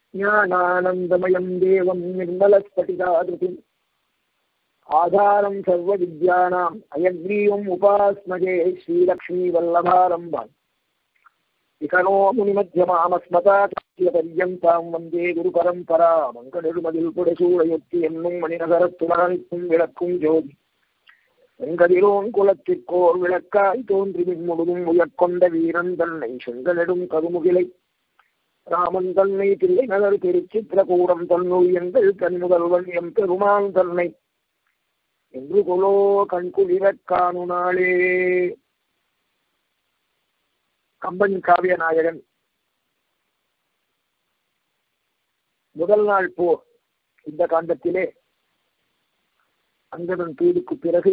ज्ञानानन्दमयम् देवम् निर्मलस्फटिकाकृतिम् आधारम् सर्वविद्यानाम् अयग्रीवम् उपास्मजे श्रीलक्ष्मीवल्लभारम्भाम् इकनो முனிமத்தியமாமஸ்மதாச்சாரியபர்யந்தாம் வந்தே குரு பரம்பரா மங்கடெழுமதில் புடைசூழையொத்தி என்னும் மணிநகரத்துலகனிக்கும் விளக்கும் ஜோதி வெங்கதிரோன் குலத்திற்கோர் விளக்காய் தோன்றி முழுதும் உயர்கொண்ட வீரன் தன்னை செங்கலெடும் கருமுகிலை ராமன் தன்னை தில்லை நகர் திருச்சித்திரகூடம் தன்னுள் எங்கள் கண்முதல்வன் எம் பெருமான் தன்னை என்று கொலோ கண்குளிரக் காணு நாளே கம்பன் காவிய நாயகன் முதல் நாள் போர் இந்த காண்டத்திலே அங்கதன் தூதுக்கு பிறகு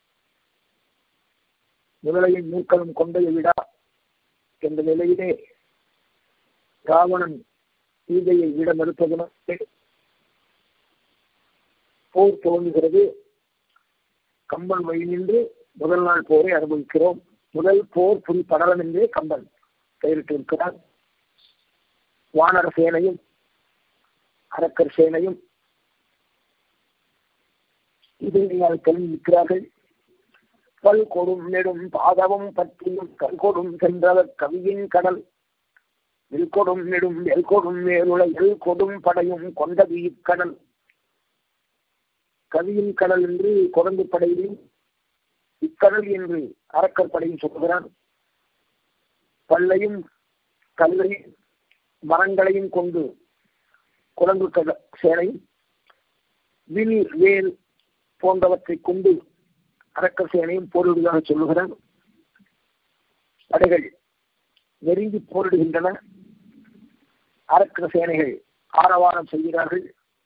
முதலையின் மூக்களும் கொண்டைய விடா என்ற நிலையிலே ராவணன் சீதையை விட மறுப்பதனாலே போர் துவங்குகிறது கம்பன் வழி நின்று முதல் நாள் போரை அனுபவிக்கிறோம் முதல் போர் புரி படலம் என்றே கம்பன் பெயரிட்டிருக்கிறார் வானர சேனையும் அரக்கர் சேனையும் இதனால் கிளம்பி நிற்கிறார்கள் பல் கொடும் நெடும் பாதவம் பற்றியும் கல் கொடும் சென்றவர் கவியின் கடல் நெல் கொடும் நெடும் நெல் கொடும் மேலுள எல் கொடும் படையும் கொண்டது இக்கடல் கவியின் கடல் என்று குரங்கு படையிலும் இக்கடல் என்று அரக்கர் படையும் சொல்கிறான் பல்லையும் கல்லையும் மரங்களையும் கொண்டு குரங்கு கட சேனையும் வில் வேல் போன்றவற்றை கொண்டு அரக்கர் சேனையும் போரிடுவதாக சொல்லுகிறான் படைகள் நெருங்கி போரிடுகின்றன அரக்கர் சேனைகள் ஆரவாரம் செய்கிறார்கள்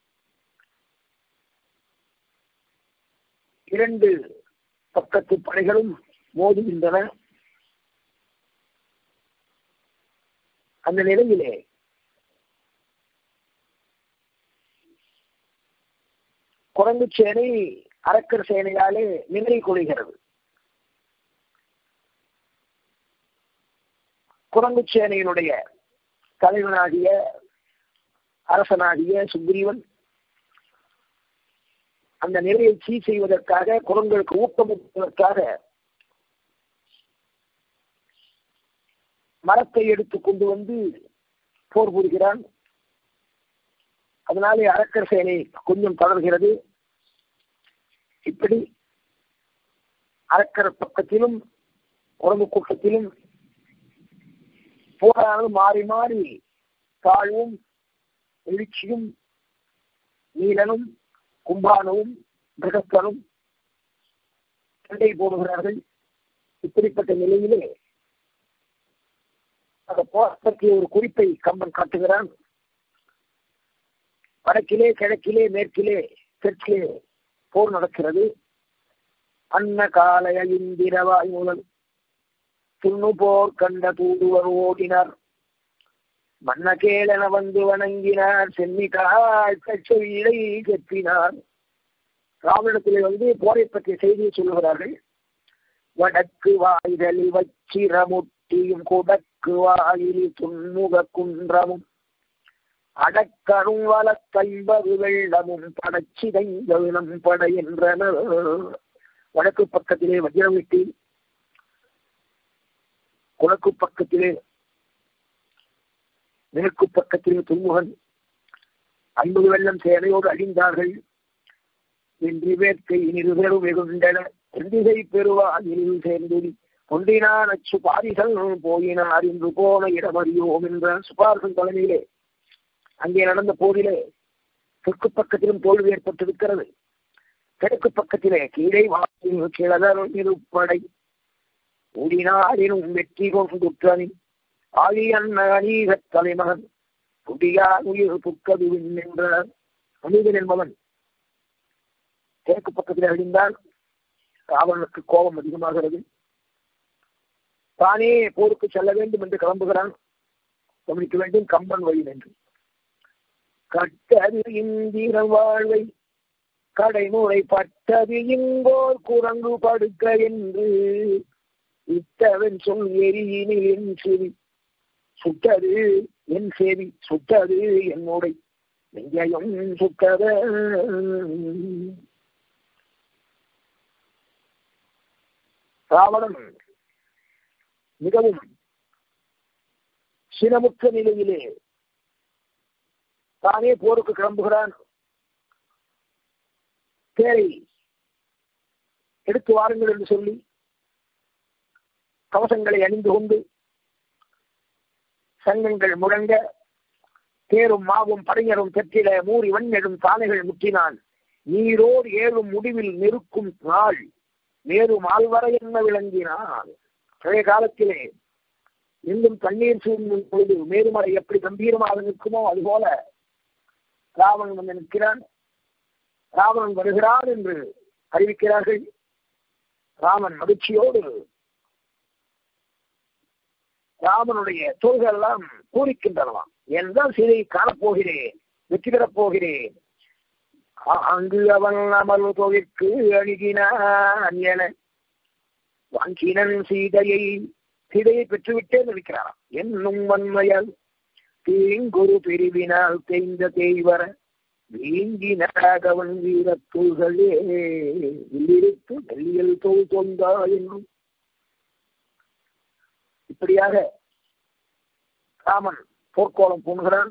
இரண்டு பக்கத்து படைகளும் மோதுகின்றன அந்த நிலையிலே குரங்கு சேனை அரக்கர் சேனையாலே நிலை கொள்கிறது குரங்கு சேனையினுடைய தலைவனாகிய அரசனாகிய சுக்ரீவன் அந்த நிலையை சீ செய்வதற்காக குரங்களுக்கு ஊக்கமளிப்பதற்காக மரத்தை எடுத்து கொண்டு வந்து போர் புரிகிறான் அதனாலே அரக்கர் சேனை கொஞ்சம் தளர்கிறது இப்படி அரக்கர் பக்கத்திலும் குரங்கு கூட்டத்திலும் போரானது மாறி மாறி தாழ்வும் எழுச்சியும் நீலனும் கும்பானவும் பிரகஸ்தனும் சண்டை போடுகிறார்கள் இப்படிப்பட்ட நிலையிலே அந்த போராட்டத்திலே ஒரு குறிப்பை கம்பன் காட்டுகிறான் வடக்கிலே கிழக்கிலே மேற்கிலே தெற்கிலே போர் நடக்கிறது அன்ன காலைய இந்திரவாய் முதல் துண்ணு போர் கண்ட தூதுவர் ஓடினார் மன்னகேளன வந்து வணங்கினார் சென்னிகாய் கச்சொல்லை செப்பினார் ராவணத்திலே வந்து போரை பற்றிய செய்தியை சொல்லுகிறார்கள் வடக்கு வாய்தலில் வச்சிரமுட்டியும் குடக்கு வாயில் துன்முக குன்றமும் அடக்கரும் வளத்தைம்பது வெள்ளமும் படச்சிதைந்தனம் படை என்றனர் வடக்கு பக்கத்திலே வஜ்ரவிட்டி குழக்கு பக்கத்திலே மேற்கு பக்கத்திலே துன்முகன் ஐம்பது வெள்ளம் சேனையோடு அழிந்தார்கள் வென்றி வேட்கை இருவரும் வெகுண்டன எந்திகை பெறுவாயில் சேர்ந்துடி கொண்டினான் அச்சு பாரிகள் போயினார் என்று போன இடமறியோம் என்ற சுபார்சன் தலைமையிலே அங்கே நடந்த போரிலே தெற்கு பக்கத்திலும் தோல்வி ஏற்பட்டிருக்கிறது கிழக்கு பக்கத்திலே கீழே வாயில் கிழதரும் இருப்படை உடினாரினும் வெற்றி கொண்டுற்றனி ஆழியன் அநீக தலைமகன் புதியா உயிர் புக்கது என்ற அநீகன் என்பவன் கிழக்கு பக்கத்தில் அழிந்தால் ராவணனுக்கு கோபம் அதிகமாகிறது தானே போருக்கு செல்ல வேண்டும் என்று கிளம்புகிறான் கவனிக்க வேண்டும் கம்பன் வழி என்று கட்டது இந்திர வாழ்வை கடைமுறை பட்டது இங்கோர் குரங்கு படுக்க என்று இத்தவன் சொல் எரியினில் என் சிறி சுட்டது என் சேவி சுட்டது என்னுடைய நெஞ்சையும் சுட்டத ராவணன் மிகவும் சினமுற்ற நிலையிலே தானே போருக்கு கிளம்புகிறான் தேரை எடுத்து வாருங்கள் என்று சொல்லி கவசங்களை அணிந்து கொண்டு சங்கங்கள் முழங்க தேரும் மாவும் படைஞரும் தெற்றில மூறி வண்ணெடும் தானைகள் முற்றினான் நீரோர் ஏழும் முடிவில் நெருக்கும் நாள் மேரு மால்வரை என்ன விளங்கினான் பழைய காலத்திலே இன்னும் தண்ணீர் சூழ்ந்தும் பொழுது மேருமலை எப்படி கம்பீரமாக நிற்குமோ அதுபோல ராவணன் வந்து நிற்கிறான் ராவணன் வருகிறான் என்று அறிவிக்கிறார்கள் ராமன் மகிழ்ச்சியோடு ராமனுடைய தோள்கள் எல்லாம் பூரிக்கின்றனவாம் என்றால் சீதையை காணப்போகிறேன் வெற்றி பெறப் போகிறேன் அங்கு அவன் அமல் தொழிற்கு அணுகினான் என வாங்கினன் சீதையை சீதையை பெற்றுவிட்டேன் இருக்கிறாராம் என்னும் வன்மையால் தீங்குரு பிரிவினால் தேய்ந்த தேய்வர வீங்கினாகவன் வீரத்தூள்களே உள்ளிருத்து வெள்ளியல் தோல் தொந்தா என்னும் இப்படியாக ராமன் போர்க்கோலம் பூணுகிறான்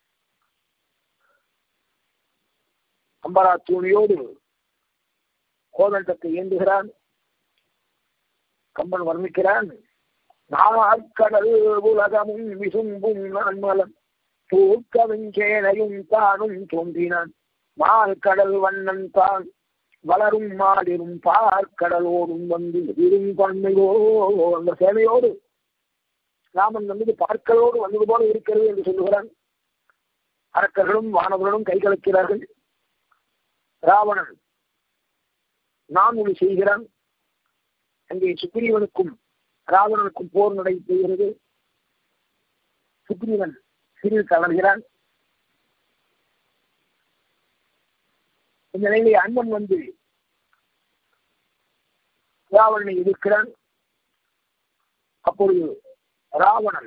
அம்பரா தூணியோடு கோதண்டத்தை ஏந்துகிறான் கம்பன் வர்ணிக்கிறான் நாற்கடல் உலகமும் விசும்பும் நன்மலம் தூக்கவெஞ்சேனையும் தானும் தோன்றினான் மால் கடல் வண்ணன் தான் வளரும் மாடிரும் பார்க்கடலோடும் வந்து எதிரும் பன்மையோ அந்த சேவையோடு ராமன் வந்து பார்க்கலோடு வந்தது போல இருக்கிறது என்று சொல்லுகிறான் அரக்கர்களும் வானவர்களும் கை கலக்கிறார்கள் ராவணன் நான் ஒளி செய்கிறான் அங்கே சுக்ரீவனுக்கும் ராவணனுக்கும் போர் நடைபெறுகிறது சுக்ரீவன் சிறிது தளர்கிறான் இந்த நிலையிலே அண்ணன் வந்து ராவணனை எதிர்க்கிறான் அப்பொழுது ராவணன்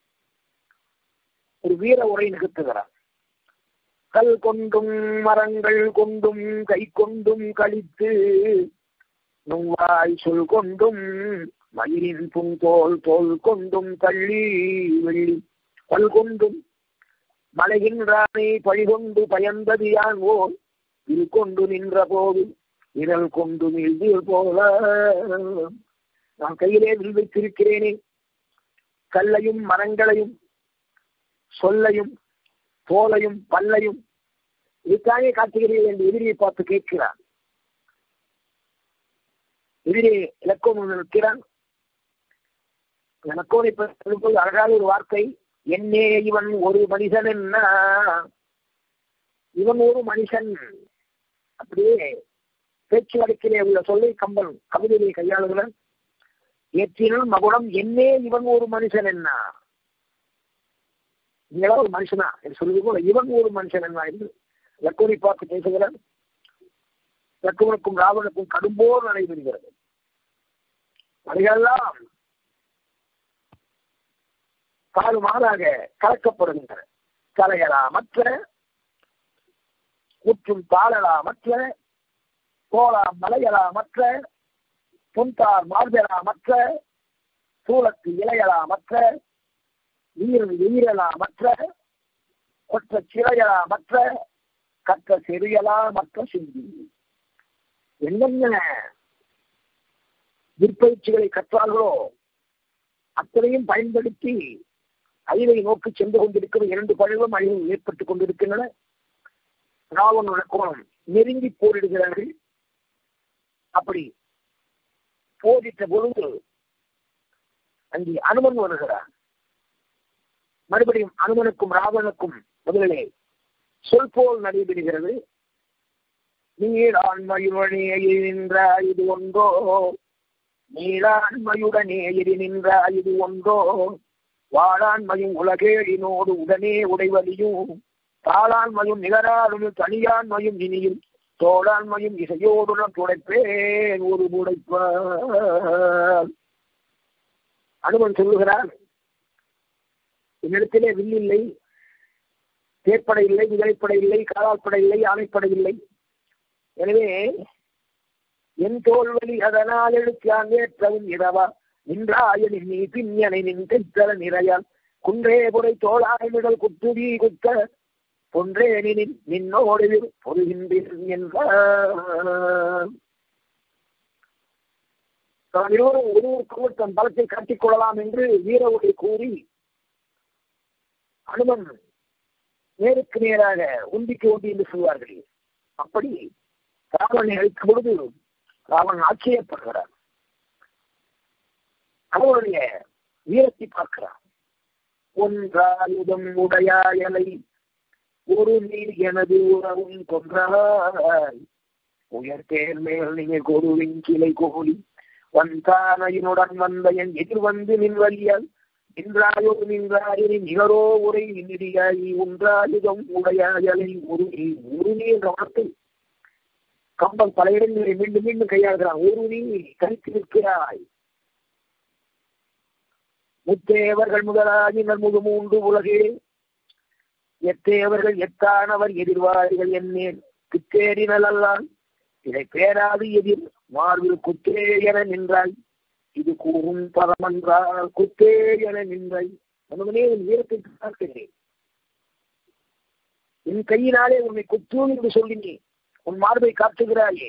ஒரு வீர உரை நிகழ்த்துகிறான் கல் கொண்டும் மரங்கள் கொண்டும் கை கொண்டும் கழித்து நுவாய் சொல் கொண்டும் மயிரின் புங்கோல் தோல் கொண்டும் தள்ளி வெள்ளி பல் கொண்டும் மலைகின்றானே பழிகொண்டு பயந்தது யான் ஓர் இல் கொண்டு நின்ற போது விரல் கொண்டு மீழ்தீர் போல நான் கையிலே வில் வைத்திருக்கிறேனே கல்லையும் மரங்களையும் சொல்லையும் தோலையும் பல்லையும் இதுக்காக காட்டுகிறீர்கள் என்று எதிரியை பார்த்து கேட்கிறான் எதிரே இலக்கோன் நிற்கிறான் இலக்கோனை போது அழகான ஒரு வார்த்தை என்னே இவன் ஒரு மனிதன் என்ன இவன் ஒரு மனுஷன் அப்படியே பேச்சு வழக்கிலே உள்ள சொல்லை கம்பன் கவிதையை கையாளுகிறான் ஏற்றினும் மகுடம் என்னே இவன் ஒரு மனுஷன் என்ன நீங்களா ஒரு மனுஷனா என்று சொல்லுது போல இவன் ஒரு மனுஷன் என்ன என்று லக்கோனை பார்த்து பேசுகிறான் லக்குவனுக்கும் ராவனுக்கும் கடும்போர் நடைபெறுகிறது அவைகளெல்லாம் காலு மாறாக கலக்கப்படுகின்றன கலையலாமற்ற முற்றும் தாளலாமற்ற கோலா மலையலாமற்ற பொன்தார் மார்பெலாமற்ற சூளத்து இலையலாமற்ற நீர் எயிரலாமற்ற கொற்ற சிறையலாமற்ற கற்ற செறியலாமற்ற சிந்தி என்னென்ன விற்பயிற்சிகளை கற்றார்களோ அத்தனையும் பயன்படுத்தி அழிவை நோக்கி சென்று கொண்டிருக்கிற இரண்டு பழுவும் அழிவு ஏற்பட்டுக் கொண்டிருக்கின்றன ராவன் வழக்கம் நெருங்கி போரிடுகிறார்கள் அப்படி போரிட்ட பொழுது அங்கே அனுமன் வருகிறார் மறுபடியும் அனுமனுக்கும் ராவனுக்கும் முதலிலே சொல் போல் நடைபெறுகிறது நீளாண்மையுடனே நின்ற இது ஒன்றோ நீளாண்மையுடனே எரி நின்ற இது ஒன்றோ வாழாண்மையும் உலகேழினோடு உடனே உடைவலியும் தாளாண்மையும் நிகராலும் தனியாண்மையும் இனியும் தோளாண்மையும் இசையோடுடன் துடைப்பேன் ஒரு உடைப்பால் அனுமன் சொல்லுகிறான் என்னிடத்திலே வில் இல்லை தேர்ப்படை இல்லை குதிரைப்படை இல்லை காலாட்படை இல்லை ஆணைப்படை இல்லை எனவே என் தோல்வலி அதனால் எழுத்தியான் ஏற்றவும் இரவா நின்றாயனின் நீ பின்னனை நின் கைத்தல நிறையால் குன்றே புரை தோளாய் மிடல் குத்துதி குத்த பொன்றே நின் நின்னோடு பொருகின்றீர் என்றார் தான் இருவரும் ஒருவருக்கொருவர் தன் பலத்தை காட்டிக் கொள்ளலாம் என்று வீர உரை கூறி அனுமன் நேருக்கு நேராக உந்திக்கு ஒண்டி என்று சொல்வார்கள் அப்படி ராவணனை அழைக்கும் பொழுது ராவணன் ஆச்சரியப்படுகிறார் அவருடைய வீரத்தை பார்க்கிறார் ஒன்றாயுதம் உடையாயலை ஒரு நீர் எனது உறவும் கொன்றாய் உயர்த்தேர் மேல் நீர் கொடுவின் கிளை கோலி வந்தானையினுடன் வந்த என் எதிர் வந்து நின் வழியால் நின்றாயோ நின்றாயினி நிகரோ உரை நிதியாயி உன்றாயுதம் உடையாயலை ஒரு நீ ஒரு நீ என்ற வார்த்தை கம்பன் பல இடங்களில் மீண்டும் மீண்டும் கையாளுகிறான் ஒரு நீ கழித்து நிற்கிறாய் முத்தேவர்கள் முதலாகினர் முழு மூன்று உலகே எத்தேவர்கள் எத்தானவர் எதிர்வாரிகள் என்னேன் பித்தேறினல் அல்லான் இதை பேராது எதிர் மார்பில் குத்தே என நின்றாய் இது கூறும் பரமன்றால் குத்தே என நின்றாய் அனுமனே உன் வீரத்தை பார்க்கிறேன் என் கையினாலே உன்னை குத்து என்று சொல்லினேன் உன் மார்பை காட்டுகிறாயே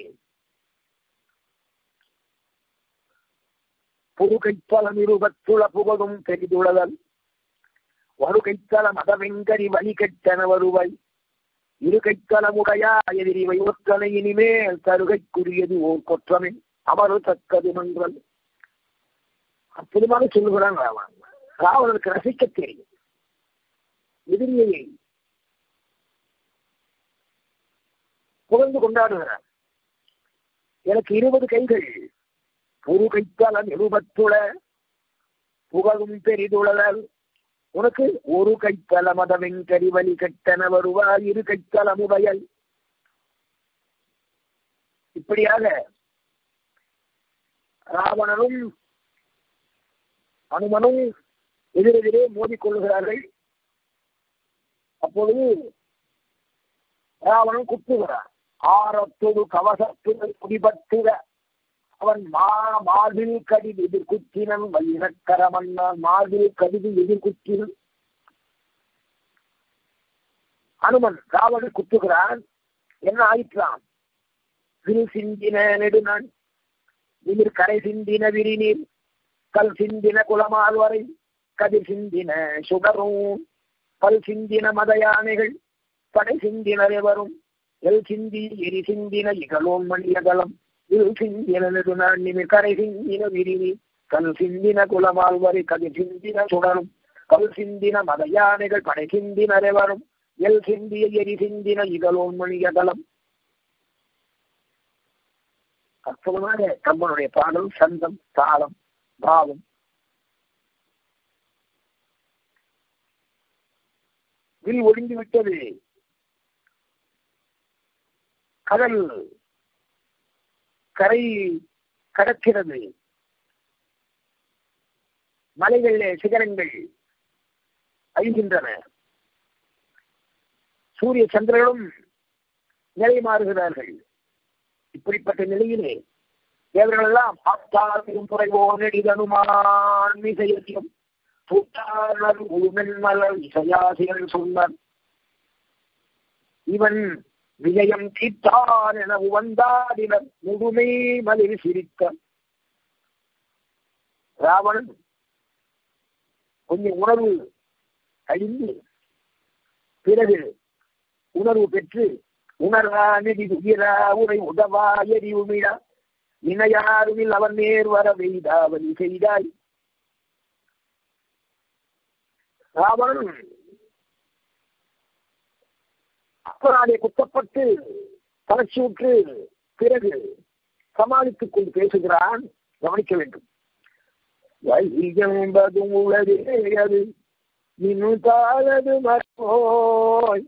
புது கைத்தலம் இருபத்துள புகழும் பெரிதுளதல் ஒரு கைத்தல மதவெங்கரி வழி கெட்டன வருவாய் இரு கைத்தலமுடையா எதிரிவை ஒற்றனை இனிமேல் தருகைக்குரியது ஓர் கொற்றமே அமரு தக்கது மன்றல் அற்புதமாக சொல்லுகிறான் ராவன் ராவணனுக்கு ரசிக்க தெரியும் எதிரியை புகழ்ந்து கொண்டாடுகிறார் எனக்கு இருபது கைகள் ஒரு கைத்தலம் இருபத்துள புகழும் பெரிதுளல் உனக்கு ஒரு கைத்தல மதவின் கரிவலி கெட்டன வருவார் இரு கைத்தல முடையல் இப்படியாக ராவணனும் அனுமனும் எதிரெதிரே மோதிக்கொள்ளுகிறார்கள் அப்பொழுது ராவணன் குத்துகிறான் ஆரத்தொடு கவசத்துடன் குடிபட்டுக அவன் மா மார்பில் கடிது எதிர்குத்தினன் வைரக்கரமன்னான் மார்பில் கடிது எதிர்குத்தினன் அனுமன் ராவணன் குத்துகிறான் என்ன ஆயிற்றான் வில் சிந்தின நெடுநான் நீர் கரை சிந்தின விரிநீர் கல் சிந்தின குளமால் வரை கதிர் சிந்தின சுடரும் பல் சிந்தின மத யானைகள் படை சிந்தினரே வரும் எல் சிந்தி எரி சிந்தின இகலோன் மணியகலம் இல் சிந்தின நெடுநாள் நிமிர் கரை சிந்தின விரினி கல் சிந்தின குளமால் வரை கதிர் சிந்தின சுடரும் கல் சிந்தின மத யானைகள் படை சிந்தினரே வரும் எல் சிந்திய எரி சிந்தின இகலோன் மணியகலம் அற்புதமாக கம்பனுடைய பாடல் சந்தம் தாளம் பாவம் வில் ஒழிந்து விட்டது கடல் கரை கடக்கிறது மலைகளிலே சிகரங்கள் அழிகின்றன சூரிய சந்திரனும் நிலை மாறுகிறார்கள் இப்படிப்பட்ட நிலையிலே தேவர்களெல்லாம் பார்த்தாலும் குறைவோ நெடிதனுமான் மிசையும் பூட்டாளர் உள்மென்மலர் இசையாசிகள் சொன்னார் இவன் விஜயம் தீர்த்தான் என உவந்தாடினர் முழுமை மலில் சிரித்த ராவணன் கொஞ்சம் உணர்வு அழிந்து பிறகு உணர்வு பெற்று உணர்வா நிதி உயிரா உரை உதவா எரி உமிழா இணையாருமில் அவன் நேர் வர வெய்தாவதி செய்தாய் ராவணன் அப்பனாலே குத்தப்பட்டு தலைச்சூற்று பிறகு சமாளித்துக் கொண்டு பேசுகிறான் கவனிக்க வேண்டும் வைகம்பதும் உளதே அது நின்றாலது மறோய்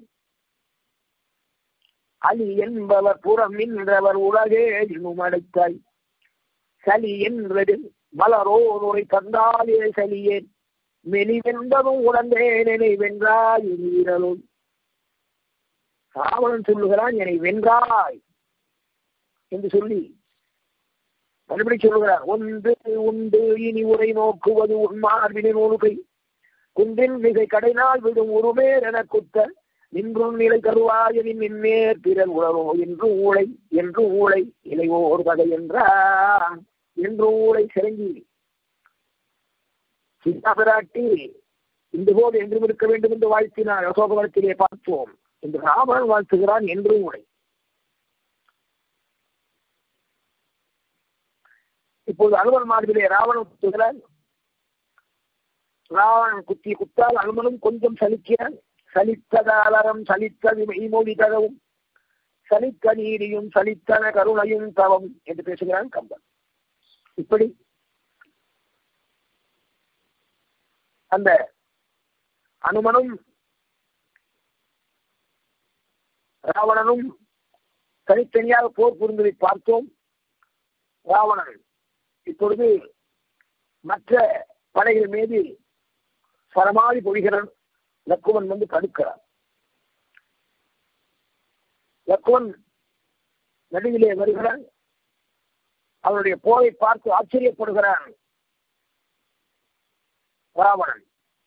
அலி என்பவர் புறம் நின்றவர் உலகே இன்னும் அடைத்தாய் சலி என்றது மலரோ நுரை தந்தாலே சலியேன் மெலிவென்பதும் உடந்தேன் என்னை வென்றாய் வீரலும் ராவணன் சொல்லுகிறான் என்னை வென்றாய் என்று சொல்லி மறுபடி சொல்லுகிறார் ஒன்று உண்டு இனி உரை நோக்குவது உன்மார்பினை நூலுகை குன்றின் மிகை கடைனால் விடும் உருமேர் என குத்த நின்றும் நிலை கருவாயனின் நின்னேர் பிறர் உணரோ என்று ஊழை என்று ஊழை இளைவோர் வகை என்றான் என்று ஊழை சிறங்கி சீதா பிராட்டி இந்த போது என்றும் இருக்க வேண்டும் என்று வாழ்த்தினார் அசோகவனத்திலே பார்த்தோம் என்று ராமன் வாழ்த்துகிறான் என்றும் உடை இப்போது அனுமன் மார்பிலே ராவணன் குத்துகிறான் ராவணன் குத்தி குத்தால் அனுமனும் கொஞ்சம் சலிக்கிறான் சலித்ததாலரம் சலித்த மெய்மொழி தரவும் சலித்த நீதியும் சலித்தன கருணையும் தவம் என்று பேசுகிறான் கம்பன் இப்படி அந்த அனுமனும் ராவணனும் தனித்தனியாக போர் புரிந்ததை பார்த்தோம் ராவணன் இப்பொழுது மற்ற படைகள் மீது சரமாதி பொழிகிறான் லக்குவன் வந்து தடுக்கிறான் லக்குவன் நடுவிலே வருகிறான் அவனுடைய போரை பார்த்து ஆச்சரியப்படுகிறான் ராவணன்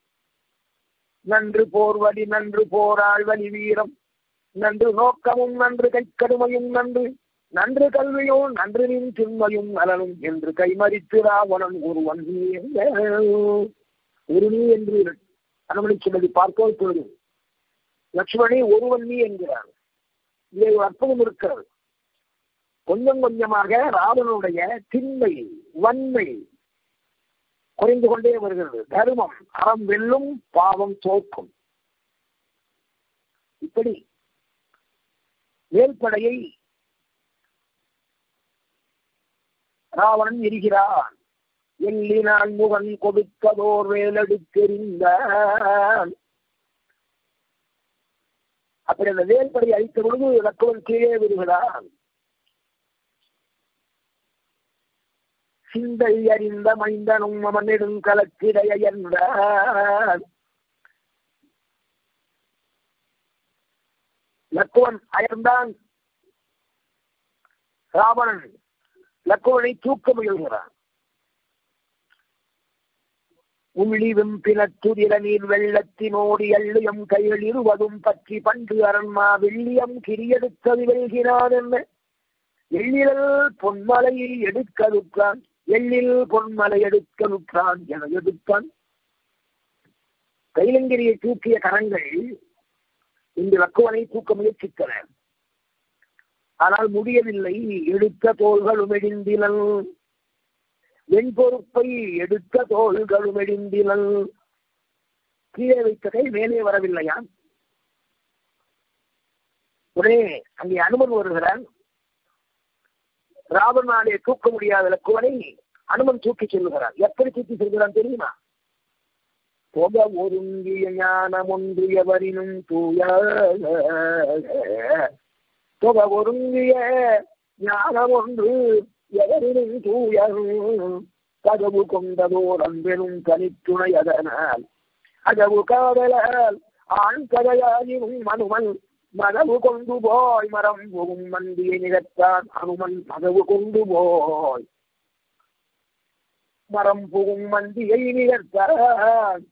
நன்று போர்வழி நன்று போராள் வழி வீரம் நன்று நோக்கமும் நன்று கைக்கடுமையும் நன்று நன்று கல்வியும் நன்று நின் திண்மையும் நலனும் என்று கைமறித்து ராவணன் ஒருவன் நீ ஒரு நீ என்று அனுமதி சொன்னதை பார்க்க இப்பொழுது லட்சுமணி ஒருவன் நீ என்கிறார் இதை ஒரு அற்புதம் இருக்கிறது கொஞ்சம் கொஞ்சமாக ராவனுடைய திண்மை வன்மை குறைந்து கொண்டே வருகிறது தர்மம் அறம் வெல்லும் பாவம் தோற்கும் இப்படி மேல்படையை ராவணன் எரிகிறான் எல்லினான் முகன் கொடுக்கதோர் வேலெடுத்தெறிந்தான் அப்படி அந்த வேல்படை அழித்த பொழுது லக்குவன் கீழே விடுகிறான் சிந்தை அறிந்த மைந்தனும் அவனிடும் கலக்கிடைய என்றான் லக்குவன் அயர்ந்தான் ராவணன் லக்குவனை தூக்க முயல்கிறான் உள்ளிவும் பிணத்துதிர நீர் வெள்ளத்தினோடு எள்ளியம் கைகள் இருவதும் பற்றி பண்டு அரண்மா வெள்ளியம் கிரியெடுத்தது வெல்கிறான் என்ன எள்ளில் பொன்மலையில் எடுக்கலுற்றான் எள்ளில் பொன்மலை எடுக்கலுற்றான் என எடுத்தான் கைலங்கிரியை தூக்கிய கரங்கள் இந்த லக்குவனை தூக்க முயற்சித்தன ஆனால் முடியவில்லை எடுத்த தோள்களும் எடிந்திலன் வெண்பொறுப்பை எடுத்த தோள்களும் எடிந்திலன் கீழே வைத்த கை மேலே வரவில்லையா உடனே அங்கே அனுமன் வருகிறான் ராவணாலே தூக்க முடியாத லக்குவனை அனுமன் தூக்கி செல்லுகிறான் எப்படி தூக்கி செல்கிறான் தெரியுமா புக ஒருங்கிய ஞானம் ஒன்று எவரினும் தூய புக ஒருங்கிய ஞானம் ஒன்று எவரினும் தூய கதவு கொண்டதோர் அன்பெனும் தனித்துணை அதனால் அகவு காதலால் ஆண் கதையாகினும் மனுமன் மதவு கொண்டு போய் மரம் புகும் மந்தியை நிகழ்த்தான் அனுமன் மதவு கொண்டு போய் மரம் புகும் மந்தியை நிகழ்த்தான்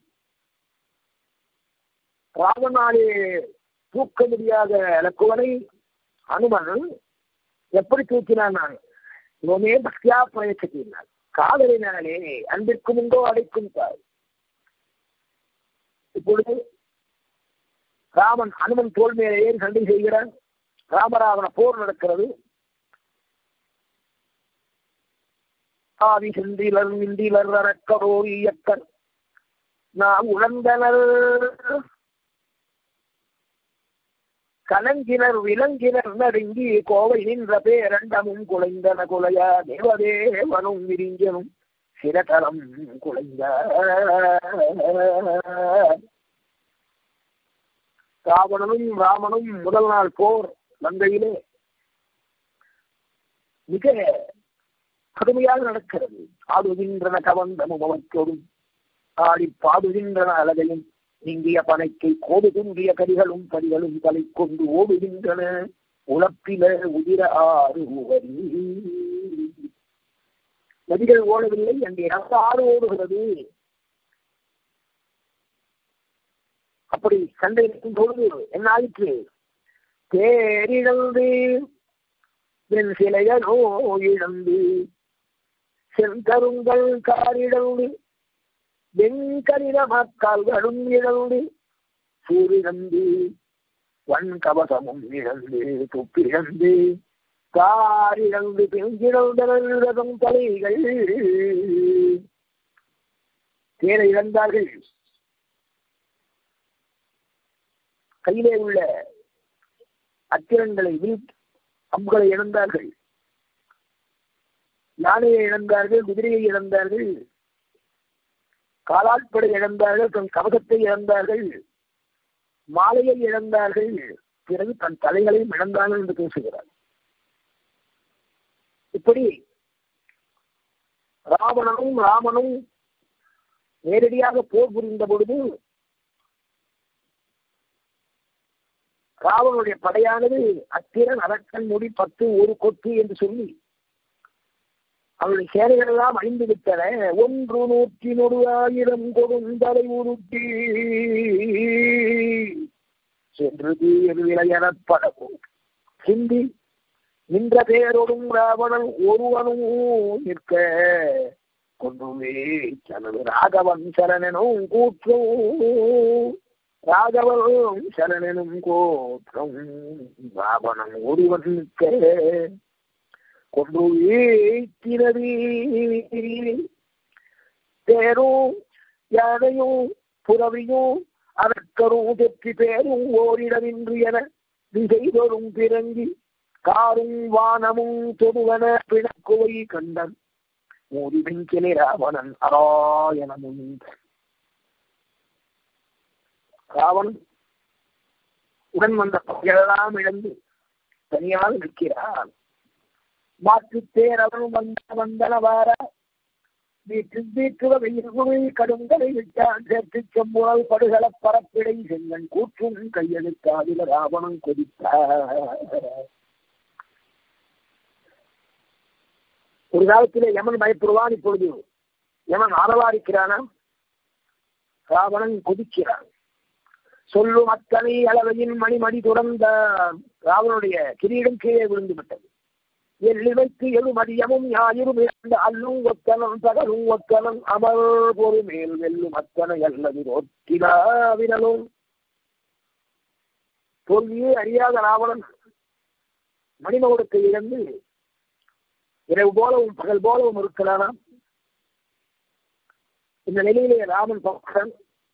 ராவனாலே தூக்க முடியாத லக்குவனை அனுமன் எப்படி தூக்கினான் நான் இவனே பக்தியா பிரயச்சினான் காதலினாலே அன்பிற்கும் உண்டோ அடைக்கும் தாய் இப்பொழுது ராமன் அனுமன் தோல் மேலே ஏறி சண்டை செய்கிறான் ராமராவண போர் நடக்கிறது ஆதி செந்திலர் இந்திலர் அரக்கரோ இயக்கர் நாம் உழந்தனர் கலங்கினர் விலங்கினர் நடுங்கி கோவை நின்ற பேரண்டமும் குலைந்தன குலையா தேவதேவனும் விரிஞ்சனும் சிரதலம் குலைந்த ராவணனும் ராமனும் முதல் நாள் போர் லங்கையிலே மிக கடுமையாக நடக்கிறது ஆடுகின்றன கவந்தமும் அவற்றோடும் ஆடி பாடுகின்றன அழகையும் நீங்கிய பனைக்கை கோடு துன்றிய கரிகளும் பரிகளும் தலை கொண்டு ஓடுகின்றன உழப்பில உதிர ஆறு உவரி நதிகள் ஓடவில்லை அங்கே ரத்த ஆறு ஓடுகிறது அப்படி சண்டை நிற்கும் பொழுது என்ன ஆயிற்று தேரிழந்து என் சிலையனோ இழந்து செந்தருங்கள் காரிழந்து வெண்கரிட மக்கால்களும் இழந்து சூரிழந்து வன் கவசமும் இழந்து துப்பிழந்து காரிழந்து பெஞ்சிழந்தனதும் தலைகள் தேரை இழந்தார்கள் கையிலே உள்ள அத்திரங்களை வில் அம்புகளை இழந்தார்கள் யானையை இழந்தார்கள் குதிரையை இழந்தார்கள் காலாட்படை இழந்தார்கள் தன் கவசத்தை இழந்தார்கள் மாலையை இழந்தார்கள் பிறகு தன் தலைகளையும் இழந்தார்கள் என்று பேசுகிறார் இப்படி ராவணனும் ராமனும் நேரடியாக போர் புரிந்த பொழுது ராவனுடைய படையானது அத்திரன் அரக்கன் முடி பத்து ஒரு கொத்து என்று சொல்லி அவருடைய சேனைகள் எல்லாம் அழிந்து விட்டன ஒன்று நூற்றி நொறு ஆயிரம் கொடுந்தலை உருட்டி சென்று தீர் விளையனப்படவும் சிந்தி நின்ற பேரோடும் ராவணன் ஒருவனும் நிற்க கொண்டுமே தனது ராகவன் சரணனும் கூற்றும் ராகவனும் சரணனும் கோற்றம் ராவணன் ஒருவன் நிற்க கொண்டு ஏற்றினது தேரும் யானையும் புறவியும் அதற்கரும் தெற்றி பேரும் ஓரிடமின்றி என திசை தோறும் பிறங்கி காரும் வானமும் தொடுவன பிணக்குவை கண்டன் மூடி வெஞ்சிலை ராவணன் அராயணமும் ராவன் உடன் வந்த பகையெல்லாம் இழந்து தனியாக நிற்கிறான் மாற்று தேரவன் வந்த வந்தனவார வீட்டு வீட்டுவ வெயில் கடுங்கலை விட்டான் சேர்த்து செம்புணல் படுகள பரப்பிடை செங்கன் கூற்றும் கையெழுத்தாதில ராவணன் கொதித்தார் ஒரு காலத்திலே யமன் பயப்படுவான் இப்பொழுது யமன் ஆரவாரிக்கிறானா ராவணன் கொதிக்கிறான் சொல்லும் அத்தனை அளவையின் மணிமணி துறந்த ராவனுடைய கிரீடம் கீழே விழுந்து விட்டது எல்லிவைக்கு எழு மதியமும் ஞாயிறும் இழந்த அல்லும் ஒத்தனம் பகலும் ஒத்தனம் அமர் பொறு மேல் வெல்லும் அத்தனை அல்லது ஒத்திலாவினலும் தோல்வியே அறியாத ராவணன் மணிமகுடத்தை இழந்து இரவு போலவும் பகல் போலவும் இருக்கிறானா இந்த நிலையிலே ராமன் பக்தன்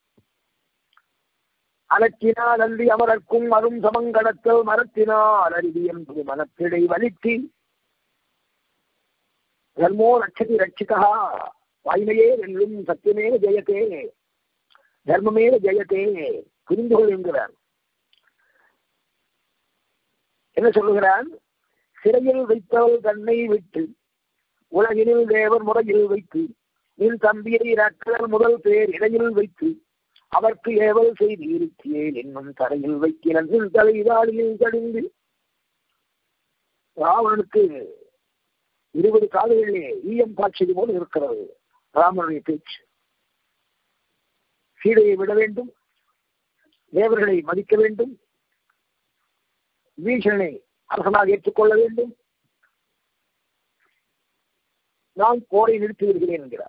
அலற்றினால் அன்றி அமரர்க்கும் அரும் சமங்கடத்தல் மரத்தினால் அருவி என்பது மனத்திடை வலித்தி தர்மோ ரட்சதி ரட்சிகா வாய்மையே வெல்லும் சத்தியமே ஜெயத்தே தர்மமே ஜெயத்தே புரிந்து கொள் என்கிறார் என்ன சொல்லுகிறான் சிறையில் வைத்தவள் தன்னை விட்டு உலகினில் தேவர் முறையில் வைத்து நின் தம்பியை ரக்கல் முதல் பேர் இடையில் வைத்து அவர்க்கு ஏவல் செய்து இருக்கியேன் என்னும் தரையில் வைக்கிறன் தலைவாளியில் கடிந்து ராவணனுக்கு இருபது காதுகளிலே ஈயம் காட்சியது போல இருக்கிறது ராமனுடைய பேச்சு சீதையை விட வேண்டும் தேவர்களை மதிக்க வேண்டும் வீஷனை அரசனாக ஏற்றுக்கொள்ள வேண்டும் நான் போரை நிறுத்தி விடுகிறேன் என்கிறார்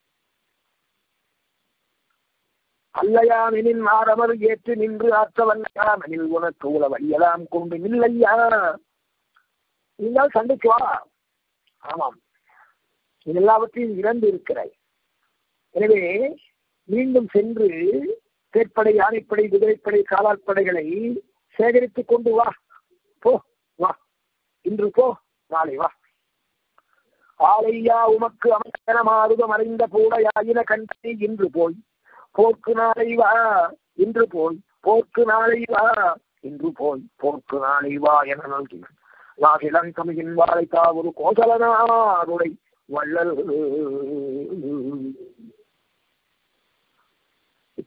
அல்லையாமெனின் ஆரமர் ஏற்று நின்று ஆற்ற வல்லையாமெனில் உனக்கு உல வழியலாம் கொண்டு நில்லையா நீங்கள் சண்டைக்கு வா ஆமாம் இது எல்லாவற்றையும் இறந்து இருக்கிறாய் எனவே மீண்டும் சென்று தேர்ப்படை யானைப்படை குதிரைப்படை காலாட்படைகளை சேகரித்துக் கொண்டு வா போ வா இன்று போ நாளை வா ஆலையா உமக்கு அமைச்சன மாறுதம் அறிந்த பூடையாயின கண்டனை இன்று போய் போக்கு நாளை வா இன்று போய் போக்கு நாளை வா இன்று போய் போக்கு நாளை வா என நல்கினான் நாகிலன் தமிழின் வாழைத்தா ஒரு கோசலனாருடை வள்ளல்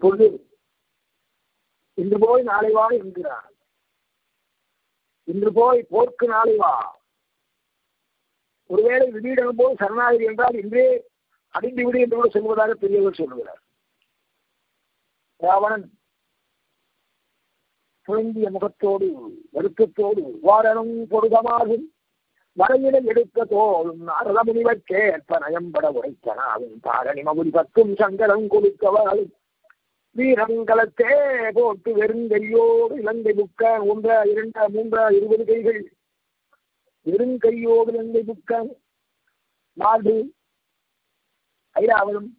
இப்பொழுது இன்று போய் நாளை வா என்கிறார் இன்று போய் போர்க்கு நாளை வா ஒருவேளை விதியிடம் போது சரணாகதி என்றால் இன்றே அடிந்து விடு என்று கூட சொல்வதாக பெரியவர் சொல்லுகிறார் ராவணன் சுழங்கிய முகத்தோடு வருத்தத்தோடு வாரனும் பொருதமாகும் வரையினை எடுக்க தோளும் நாரதமுனிவற்கேற்ப நயம்பட உரைத்தனாவும் தாரணி மகுடி பத்தும் சங்கரம் கொடுக்கவாலும் வீரங்களத்தே போட்டு வெறுங்கையோடு இலங்கை புக்க ஒன்றா இரண்டா மூன்றா இருபது கைகள் வெறுங்கையோடு இலங்கை புக்க மாடு ஐராவதம்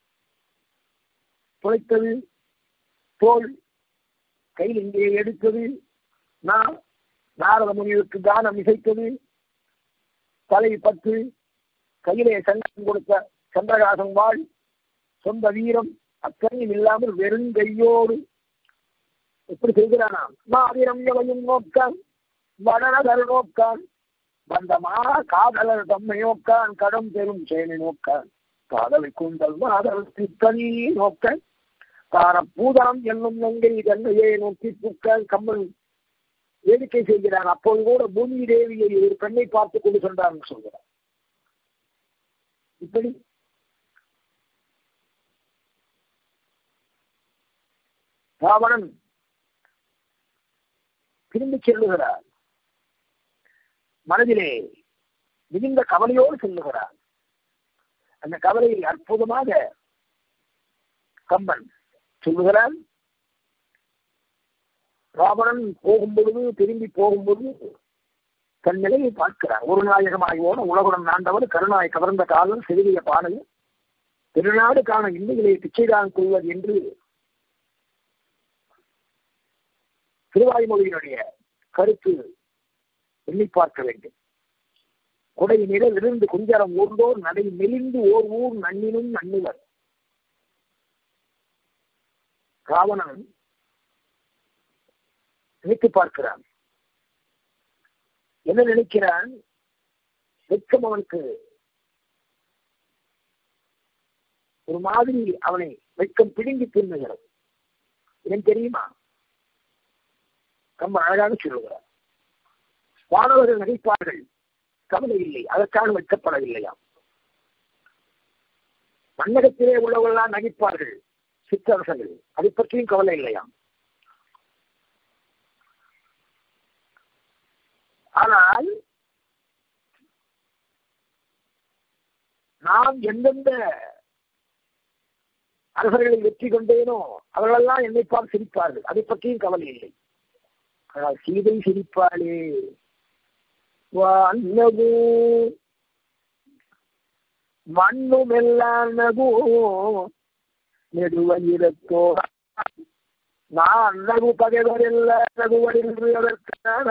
துளைத்தது தோல் கையில் இங்கே எடுத்தது நான் நாரத முனிவருக்கு தானம் இசைத்தது தலை பத்து கையிலே சங்கம் கொடுத்த சந்திரகாசம் வாழ் சொந்த வீரம் அத்தனையும் இல்லாமல் வெறும் கையோடு எப்படி செய்கிறானாம் மாவீரம் எவையும் நோக்கான் வடநகர் நோக்கான் வந்தமா காதலர் தம்மை நோக்கான் கடம் பெறும் செயலை நோக்கான் காதலை கூந்தல் மாதல் சித்தனி நோக்க தார பூதனம் என்னும் நங்கை தன்னையே நோக்கி புக்க கம்மல் வேடிக்கை செய்கிறான் அப்போது கூட பூமி தேவியை ஒரு பெண்ணை பார்த்து கொண்டு சென்றான் சொல்கிறார் இப்படி ராவணன் திரும்பி செல்லுகிறார் மனதிலே மிகுந்த கவலையோடு செல்லுகிறார் அந்த கவலையை அற்புதமாக கம்பன் சொல்லுகிறான் ராவணன் போகும் பொழுது திரும்பி போகும் பொழுது தன் நிலையை பார்க்கிறார் ஒரு நாயகமாய் ஓட உலகுடன் நாண்டவர் கருணாய் கவர்ந்த காலம் செவிலிய பாடல் திருநாடு காண இன்னையிலே பிச்சைதான் கொள்வது என்று திருவாய்மொழியினுடைய கருத்து எண்ணி பார்க்க வேண்டும் கொடை நிழலிருந்து குஞ்சரம் ஊர்ந்தோர் நடை மெலிந்து ஓர் ஊர் நன்னினும் நன்னிவர் ராவணன் நினைத்து பார்க்கிறான் என்ன நினைக்கிறான் வெட்கம் அவனுக்கு ஒரு மாதிரி அவனை வெட்கம் பிடுங்கி தின்னுகிறது ஏன் தெரியுமா ரொம்ப அழகாக சொல்லுகிறார் மாணவர்கள் நகைப்பார்கள் கவலை இல்லை அதற்காக வெட்கப்படவில்லையாம் மன்னகத்திலே உள்ளவர்கள்லாம் நகைப்பார்கள் சித்தரசர்கள் அதை பற்றியும் கவலை இல்லையாம் ஆனால் நாம் எந்தெந்த அரசர்களை வெற்றி கொண்டேனோ அவர்களெல்லாம் என்னை பார்த்து சிரிப்பார்கள் அதை பற்றியும் கவலை இல்லை ஆனால் சீதை சிரிப்பாளே வானகு மண்ணுமெல்லாம் நகு நெடுவயிரத்தோ நான் நகு பகைவரெல்ல நகுவரின்று அதற்கான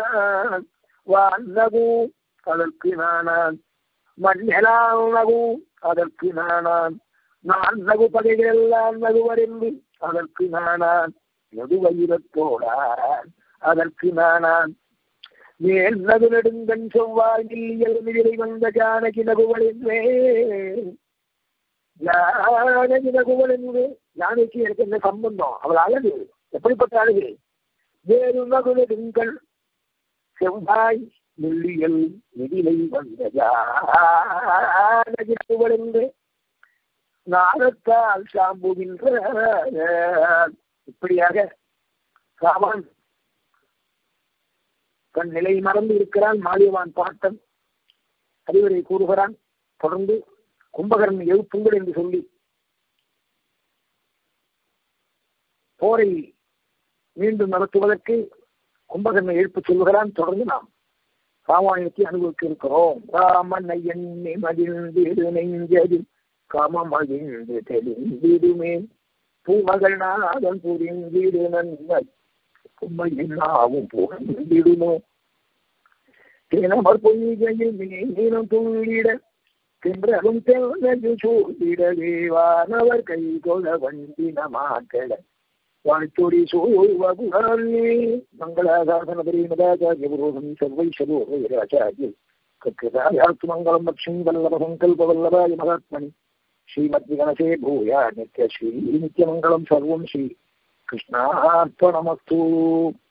வானகு அதற்கு நானான் மண்ணெலாம் நகு அதற்கு நானான் நான் நகு பகைகளெல்லாம் நகுவரென்று அதற்கு நானான் நெடுவயிரத்தோடான் அதற்கு நானான் மேல் நகு நெடுங்கண் செவ்வாய் மில்லியல் மிதிலை வந்த ஜானகி நகுவல் என்றே ஜானகி நகுவல் என்று ஜானகி எனக்கு என்ன சம்பந்தம் அவள் அழகு எப்படிப்பட்ட அழகு வேறு நகு நெடுங்கண் செவ்வாய் மில்லியல் மிதிலை வந்த ஜானகி நகுவல் என்று நாரத்தால் சாம்புகின்ற இப்படியாக ராவன் தன் நிலை மறந்து இருக்கிறான் மாலியவான் பாட்டன் அறிவுரை கூறுகிறான் தொடர்ந்து கும்பகரன் எழுப்புங்கள் என்று சொல்லி போரை மீண்டும் நடத்துவதற்கு கும்பகரனை எழுப்பு சொல்லுகிறான் தொடர்ந்து நாம் ராமாயணத்தை அனுபவிக்க இருக்கிறோம் ராமன் எண்ணி மகிழ்ந்து நெஞ்சதில் காமம் மகிழ்ந்து தெளிந்திடுமே பூமகள் நாதன் புரிந்திடு நன்மை உண்மையில் நாவும் புகழ்ந்திடுமோ தினமர் பொய்கையில் மீனம் துள்ளிட தின்றலும் தென்னது சூழ்ந்திடவே வானவர் கை கொள்ள வண்டின மாக்கள வாழ்த்தொடி சூழ்வகுரானே மங்களாசாசன பெரியமதாச்சாரிய புரோகம் செவ்வை சதோராச்சாரிய கற்கதாயாத்து மங்களம் லட்சுமி வல்லப சங்கல்ப வல்லபாய மகாத்மனி श्रीमद्विगणसे भूया नित्यश्री नित्यमङ्गलं सर्वं श्री कृष्णार्पणमस्तु